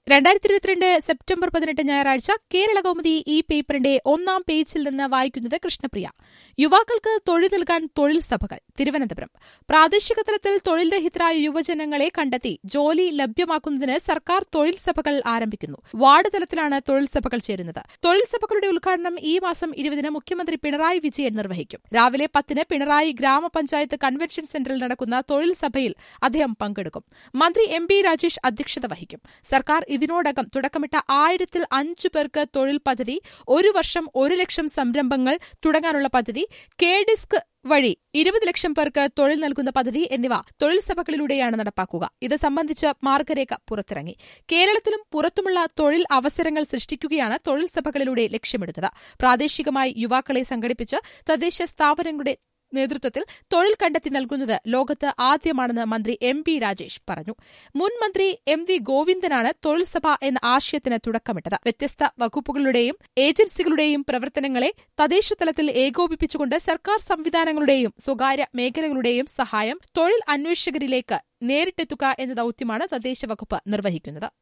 രണ്ടായിരത്തി ഇരുപത്തിരണ്ട് സെപ്റ്റംബർ പതിനെട്ട് ഞായറാഴ്ച കേരള കൗമുദി ഈ പേപ്പറിന്റെ ഒന്നാം പേജിൽ നിന്ന് വായിക്കുന്നത് കൃഷ്ണപ്രിയ യുവാക്കൾക്ക് തൊഴിൽ നൽകാൻ തൊഴിൽ സഭകൾ തിരുവനന്തപുരം പ്രാദേശിക തലത്തിൽ തൊഴിൽ രഹിതരായ യുവജനങ്ങളെ കണ്ടെത്തി ജോലി ലഭ്യമാക്കുന്നതിന് സർക്കാർ തൊഴിൽ സഭകൾ ആരംഭിക്കുന്നു വാർഡ് തലത്തിലാണ് തൊഴിൽ സഭകൾ ചേരുന്നത് തൊഴിൽ സഭകളുടെ ഉദ്ഘാടനം ഈ മാസം ഇരുപതിന് മുഖ്യമന്ത്രി പിണറായി വിജയൻ നിർവഹിക്കും രാവിലെ പത്തിന് പിണറായി ഗ്രാമപഞ്ചായത്ത് കൺവെൻഷൻ സെന്ററിൽ നടക്കുന്ന തൊഴിൽ സഭയിൽ അദ്ദേഹം പങ്കെടുക്കും മന്ത്രി എം പി രാജേഷ് അധ്യക്ഷത വഹിക്കും സർക്കാർ ഇതിനോടകം തുടക്കമിട്ട ആയിരത്തിൽ അഞ്ചു പേർക്ക് തൊഴിൽ പദ്ധതി ഒരു വർഷം ഒരു ലക്ഷം സംരംഭങ്ങൾ തുടങ്ങാനുള്ള പദ്ധതി കെ ഡിസ്ക് വഴി ഇരുപത് ലക്ഷം പേർക്ക് തൊഴിൽ നൽകുന്ന പദ്ധതി എന്നിവ തൊഴിൽ സഭകളിലൂടെയാണ് നടപ്പാക്കുക ഇത് സംബന്ധിച്ച് മാർഗരേഖ പുറത്തിറങ്ങി കേരളത്തിലും പുറത്തുമുള്ള തൊഴിൽ അവസരങ്ങൾ സൃഷ്ടിക്കുകയാണ് തൊഴിൽ സഭകളിലൂടെ ലക്ഷ്യമിടുന്നത് പ്രാദേശികമായി യുവാക്കളെ സംഘടിപ്പിച്ച് തദ്ദേശ സ്ഥാപനങ്ങളുടെ നേതൃത്വത്തിൽ തൊഴിൽ കണ്ടെത്തി നൽകുന്നത് ലോകത്ത് ആദ്യമാണെന്ന് മന്ത്രി എം പി രാജേഷ് പറഞ്ഞു മുൻ മന്ത്രി എം വി ഗോവിന്ദനാണ് തൊഴിൽ സഭ എന്ന ആശയത്തിന് തുടക്കമിട്ടത് വ്യത്യസ്ത വകുപ്പുകളുടെയും ഏജൻസികളുടെയും പ്രവർത്തനങ്ങളെ തദ്ദേശതലത്തിൽ ഏകോപിപ്പിച്ചുകൊണ്ട് സർക്കാർ സംവിധാനങ്ങളുടെയും സ്വകാര്യ മേഖലകളുടെയും സഹായം തൊഴിൽ അന്വേഷകരിലേക്ക് നേരിട്ടെത്തുക എന്ന ദൌത്യമാണ് തദ്ദേശ വകുപ്പ് നിർവഹിക്കുന്നത്